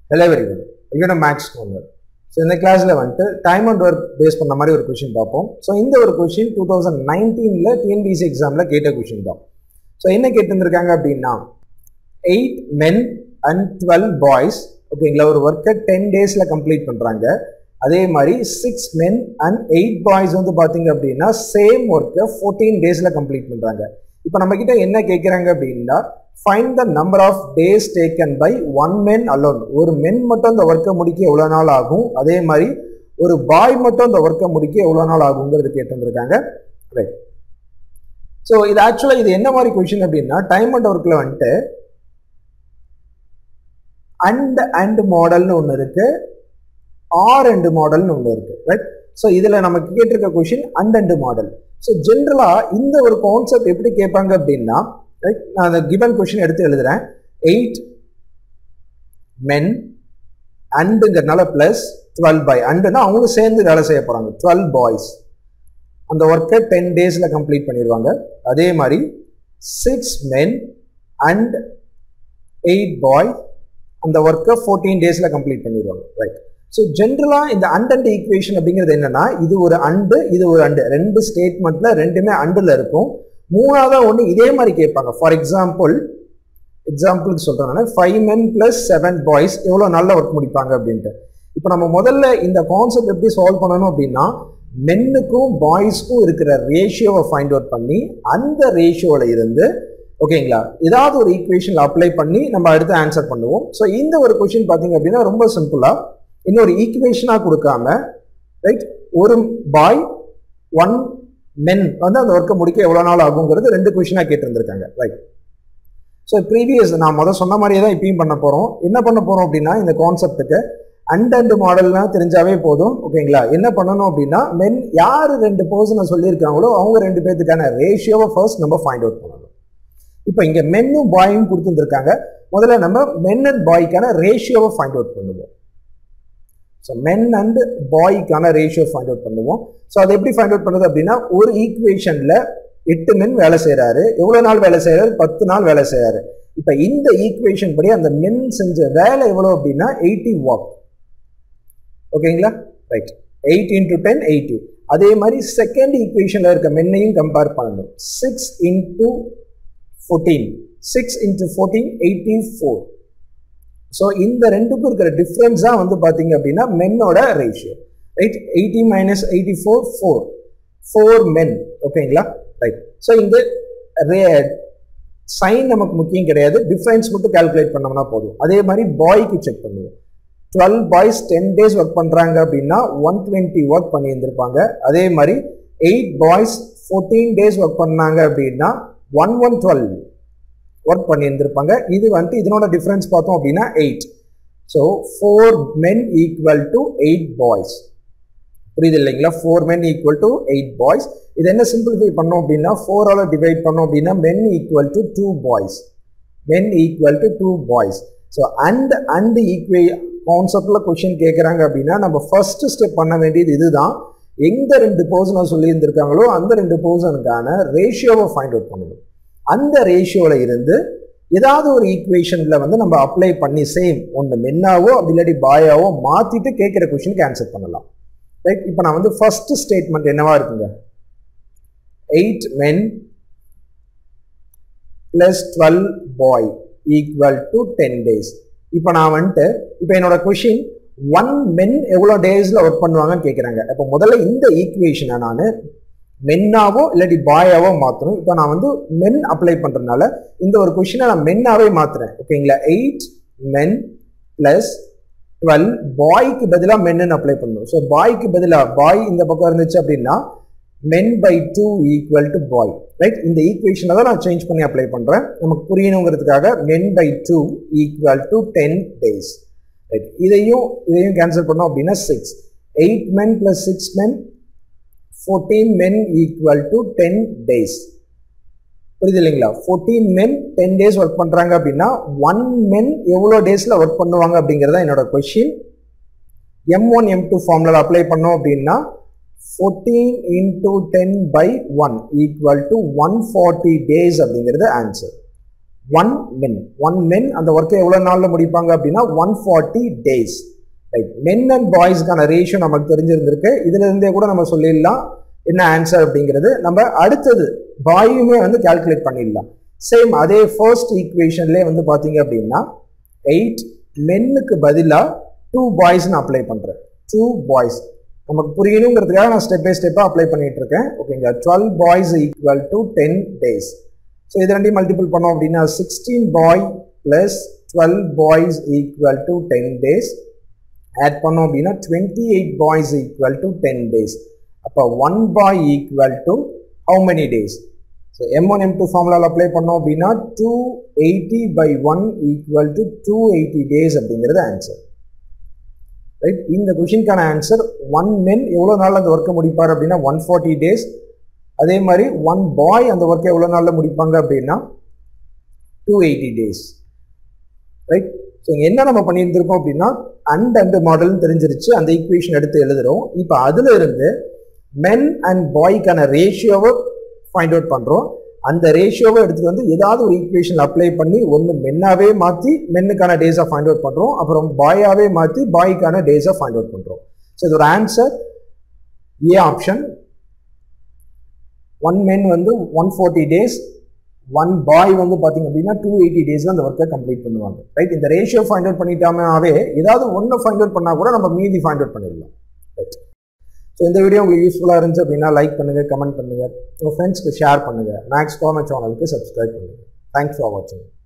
எல்லாம் very good ஐயோ maths ஒன்று ஸோ இந்த கிளாஸில் வந்துட்டு டைம் அண்ட் ஒர்க் பேஸ் பண்ண மாதிரி ஒரு கொஷின் பார்ப்போம் ஸோ இந்த ஒரு கொஷின் டூ தௌசண்ட் நைன்டீனில் டிஎன்பிசி எக்ஸாமில் கேட்ட கொஷின் தான் ஸோ என்ன கேட்டிருந்திருக்காங்க அப்படின்னா eight men and twelve boys ஓகேங்களா ஒரு ஒர்க்கை டென் டேஸில் கம்ப்ளீட் பண்ணுறாங்க அதே மாதிரி six men and eight boys வந்து பார்த்தீங்க அப்படின்னா சேம் ஒர்க்கை ஃபோர்டீன் டேஸில் கம்ப்ளீட் பண்ணுறாங்க இப்போ நம்ம கிட்ட என்ன கேட்குறாங்க அப்படின்னா find the number of days taken by one men alone ஒரு மென் மட்டும் அந்த ஒர்க்கை முடிக்க எவ்வளோ நாள் ஆகும் அதே மாதிரி ஒரு பாய் மட்டும் அந்த ஒர்க்கை முடிக்க எவ்வளோ நாள் ஆகுங்கிறது கேட்டிருந்திருக்காங்க ரைட் ஸோ இது ஆக்சுவலாக இது என்ன மாதிரி கொஷின் அப்படின்னா டைம் அண்ட் ஒர்க்கில் வந்துட்டு அண்ட் அண்ட் மாடல்னு ஒன்று இருக்கு ஆர் அண்ட் மாடல்னு ஒன்று இருக்கு ரைட் ஸோ இதில் நமக்கு கேட்டிருக்க question and and model so ஜென்ரலாக இந்த ஒரு கான்செப்ட் எப்படி கேட்பாங்க அப்படின்னா ரைட் நான் அந்த கிவன் கொஷின் எடுத்து எழுதுறேன் எயிட் மென் அண்டுங்கிறதுனால ப்ளஸ் டுவெல் பாய் அண்டுனா அவங்களும் சேர்ந்து வேலை செய்ய போகிறாங்க டுவெல் பாய்ஸ் அந்த ஒர்க்கை டென் டேஸில் கம்ப்ளீட் பண்ணிடுவாங்க அதே மாதிரி six men and eight boy அந்த ஒர்க்கை ஃபோர்டீன் டேஸில் கம்ப்ளீட் பண்ணிடுவாங்க ரைட் ஸோ ஜென்ரலாக இந்த அண்ட் அண்ட் ஈக்குவேஷன் அப்படிங்கிறது என்னன்னா இது ஒரு அண்டு இது ஒரு அண்டு ரெண்டு ஸ்டேட்மெண்ட்ல ரெண்டுமே அண்டில் இருக்கும் மூணாவதாக ஒன்று இதே மாதிரி கேட்பாங்க ஃபார் எக்ஸாம்பிள் எக்ஸாம்பிளுக்கு சொல்கிறேன் five men plus seven boys எவ்வளோ நல்ல ஒர்க் முடிப்பாங்க அப்படின்ட்டு இப்போ நம்ம முதல்ல இந்த கான்செப்ட் எப்படி சால்வ் பண்ணணும் அப்படின்னா மென்னுக்கும் பாய்ஸ்க்கும் இருக்கிற ரேஷியோவை ஃபைண்ட் அவுட் பண்ணி அந்த ரேஷியோவில் இருந்து ஓகேங்களா ஏதாவது ஒரு ஈக்குவேஷனில் அப்ளை பண்ணி நம்ம அடுத்து ஆன்சர் பண்ணுவோம் ஸோ இந்த ஒரு கொஷின் பார்த்தீங்க அப்படின்னா ரொம்ப சிம்பிளாக இன்னொரு ஈக்குவேஷனாக கொடுக்காம ரைட் ஒரு பாய் ஒன் மென் வந்து அந்த ஒர்க்கை முடிக்க எவ்வளோ நாள் ஆகுங்கிறது ரெண்டு கொஷினாக கேட்டிருந்திருக்காங்க ரைட் ஸோ ப்ரீவியஸ் நான் முதல் சொன்ன மாதிரியே தான் இப்பயும் பண்ண போகிறோம் என்ன பண்ண போகிறோம் அப்படின்னா இந்த கான்செப்ட்டுக்கு அண்ட் அண்ட் மாடல்லாம் தெரிஞ்சாவே போதும் ஓகேங்களா என்ன பண்ணணும் அப்படின்னா மென் யார் ரெண்டு பர்சனை சொல்லியிருக்காங்களோ அவங்க ரெண்டு பேர்த்துக்கான ரேஷியோவை ஃபர்ஸ்ட் நம்ம ஃபைண்ட் அவுட் பண்ணணும் இப்போ இங்கே மென்னும் பாயும் கொடுத்துருக்காங்க முதல்ல நம்ம மென் அண்ட் பாய்க்கான ரேஷியோவை ஃபைண்ட் அவுட் பண்ணுவோம் ஸோ மென் அண்ட் பாய்க்கான ரேஷியோ ஃபைண்ட் அவுட் பண்ணுவோம் ஸோ அதை எப்படி ஃபைண்ட் அவுட் பண்ணுறது அப்படின்னா ஒரு ஈக்குவேஷனில் எட்டு மென் வேலை செய்கிறாரு எவ்வளோ நாள் வேலை செய்கிறாரு பத்து நாள் வேலை செய்கிறாரு இப்போ இந்த ஈக்குவேஷன் படி அந்த மென் செஞ்ச வேலை எவ்வளோ அப்படின்னா எயிட்டி வாக் ஓகேங்களா right eight into ten eighty அதே மாதிரி செகண்ட் ஈக்குவேஷனில் இருக்க மென்னையும் கம்பேர் பண்ணணும் six into fourteen six into fourteen eighty four so இந்த ரெண்டுக்கும் இருக்கிற டிஃப்ரென்ஸ் தான் வந்து பார்த்தீங்க அப்படின்னா மென்னோட ratio right eighty minus eighty four four four men ஓகேங்களா ரைட் ஸோ இந்த ரே சைன் நமக்கு முக்கியம் கிடையாது டிஃப்ரென்ஸ் மட்டும் கால்குலேட் பண்ணோம்னா போதும் அதே மாதிரி பாய்க்கு செக் பண்ணுவோம் twelve boys ten days work பண்ணுறாங்க அப்படின்னா ஒன் டுவெண்ட்டி ஒர்க் பண்ணியிருந்திருப்பாங்க அதே மாதிரி eight boys fourteen days work பண்ணாங்க அப்படின்னா ஒன் ஒன் டுவெல் ஒர்க் பண்ணியிருந்திருப்பாங்க இது வந்துட்டு இதனோட டிஃப்ரென்ஸ் பார்த்தோம் அப்படின்னா eight so four men equal to eight boys புரியுது இல்லைங்களா four men equal to eight boys இது என்ன சிம்பிளிஃபை பண்ணோம் அப்படின்னா ஃபோரால் டிவைட் பண்ணோம் அப்படின்னா men equal to two boys men equal to two boys so and and ஈக்குவே கான்செப்டில் கொஷின் கேட்குறாங்க அப்படின்னா நம்ம ஃபர்ஸ்ட் ஸ்டெப் பண்ண வேண்டியது இதுதான் எந்த ரெண்டு பர்சனை சொல்லியிருந்திருக்காங்களோ அந்த ரெண்டு பர்சனுக்கான ரேஷியோவை ஃபைண்ட் அவுட் பண்ணணும் அந்த ரேஷியோவில் இருந்து ஏதாவது ஒரு ஈக்குவேஷனில் வந்து நம்ம அப்ளை பண்ணி சேம் ஒன்று மென்னாவோ அப்படி இல்லாட்டி பாயாவோ மாற்றிட்டு கேட்குற கொஷினுக்கு ஆன்சர் பண்ணலாம் ரைட் இப்போ நான் வந்து ஃபர்ஸ்ட் ஸ்டேட்மெண்ட் என்னவா இருக்குங்க eight men plus twelve boy equal to ten days இப்போ நான் வந்துட்டு இப்போ என்னோட கொஷின் ஒன் மென் எவ்வளோ டேஸில் ஒர்க் பண்ணுவாங்கன்னு கேட்குறாங்க இப்போ முதல்ல இந்த ஈக்குவேஷனை நான் மென்னாவோ இல்லாட்டி பாயாவோ மாற்றணும் இப்போ நான் வந்து மென் அப்ளை பண்ணுறதுனால இந்த ஒரு கொஷினை நான் மென்னாவே மாற்றுறேன் ஓகேங்களா எயிட் மென் ப்ளஸ் டுவெல் பாய்க்கு பதிலாக மென்னு அப்ளை பண்ணணும் ஸோ பாய்க்கு பதிலாக பாய் இந்த பக்கம் இருந்துச்சு அப்படின்னா men by two equal to boy right இந்த ஈக்குவேஷனை தான் நான் சேஞ்ச் பண்ணி அப்ளை பண்ணுறேன் நமக்கு புரியணுங்கிறதுக்காக men by two equal to ten days right இதையும் இதையும் கேன்சல் பண்ணோம் அப்படின்னா six eight men plus six men fourteen men equal to ten days புரியுது இல்லைங்களா fourteen men ten days work பண்ணுறாங்க அப்படின்னா ஒன் மென் எவ்வளோ டேஸில் ஒர்க் பண்ணுவாங்க அப்படிங்கிறதா என்னோட question M one M two formula apply பண்ணோம் அப்படின்னா fourteen into ten by one equal to one forty days அப்படிங்கிறது answer one men one men அந்த ஒர்க்கை எவ்வளோ நாளில் முடிப்பாங்க அப்படின்னா one forty days right men and பாய்ஸ்க்கான ரேஷியோ நமக்கு தெரிஞ்சிருந்திருக்கு இதுல இருந்தே கூட நம்ம சொல்லிடலாம் என்ன ஆன்சர் அப்படிங்கிறது நம்ம அடுத்தது பாயுமே வந்து கால்குலேட் பண்ணிடலாம் சேம் அதே ஃபர்ஸ்ட் ஈக்குவேஷன்லேயே வந்து பார்த்தீங்க அப்படின்னா எயிட் மென்னுக்கு பதிலாக டூ பாய்ஸ்னு அப்ளை பண்ணுறேன் டூ பாய்ஸ் நமக்கு புரியணுங்கிறதுக்காக நான் ஸ்டெப் பை ஸ்டெப்பாக அப்ளை பண்ணிட்டு இருக்கேன் ஓகேங்க twelve boys equal to ten days so இது ரெண்டையும் மல்டிபிள் பண்ணோம் அப்படின்னா sixteen boy plus twelve boys equal to ten days add பண்ணோம் அப்படின்னா twenty eight boys equal to ten days அப்போ one boy equal to how many days so M one M two ஃபார்முலாவில் apply பண்ணோம் அப்படின்னா two eighty by one equal to two eighty days அப்படிங்கிறது answer right இந்த கொஷினுக்கான answer one மென் எவ்வளோ நாள் அந்த ஒர்க்கை முடிப்பார் அப்படின்னா ஒன் ஃபார்ட்டி டேஸ் அதே மாதிரி ஒன் பாய் அந்த ஒர்க்கை எவ்வளோ நாளில் முடிப்பாங்க அப்படின்னா two eighty days right so இங்கே என்ன நம்ம பண்ணியிருந்திருக்கோம் அப்படின்னா அண்ட் அண்ட் மாடல்னு தெரிஞ்சிருச்சு அந்த ஈக்குவேஷன் எடுத்து எழுதுறோம் இப்போ அதுல இருந்து மென் அண்ட் பாய்க்கான ரேஷியோவை ஃபைண்ட் அவுட் பண்ணுறோம் அந்த ரேஷியோவை எடுத்துட்டு வந்து ஏதாவது ஒரு ஈக்குவேஷன் அப்ளை பண்ணி ஒன்று மென்னாவே மாற்றி மென்னுக்கான டேஸை ஃபைண்ட் அவுட் பண்ணுறோம் அப்புறம் பாயாவே மாற்றி பாய்க்கான டேஸை ஃபைண்ட் அவுட் பண்ணுறோம் ஸோ இதோட answer A option one men வந்து one forty days one boy வந்து பார்த்தீங்க அப்படின்னா டூ எயிட்டி டேஸ்ல அந்த ஒர்க்கை கம்ப்ளீட் பண்ணுவாங்க ரைட் இந்த ரேஷியோ ஃபைண்ட் அவுட் பண்ணிட்டாமே ஏதாவது ஒன்று ஃபைண்ட் அவுட் பண்ணால் கூட நம்ம மீதி ஃபைண்ட் அவுட் பண்ணிடலாம் ரைட் ஸோ இந்த வீடியோ உங்களுக்கு யூஸ்ஃபுல்லாக இருந்துச்சு அப்படின்னா லைக் பண்ணுங்க கமெண்ட் பண்ணுங்க உங்கள் ஃப்ரெண்ட்ஸ்க்கு ஷேர் பண்ணுங்க மேக்ஸ் காமர் சேனலுக்கு சப்ஸ்கிரைப் பண்ணுங்க தேங்க்ஸ் ஃபார் வாட்சிங்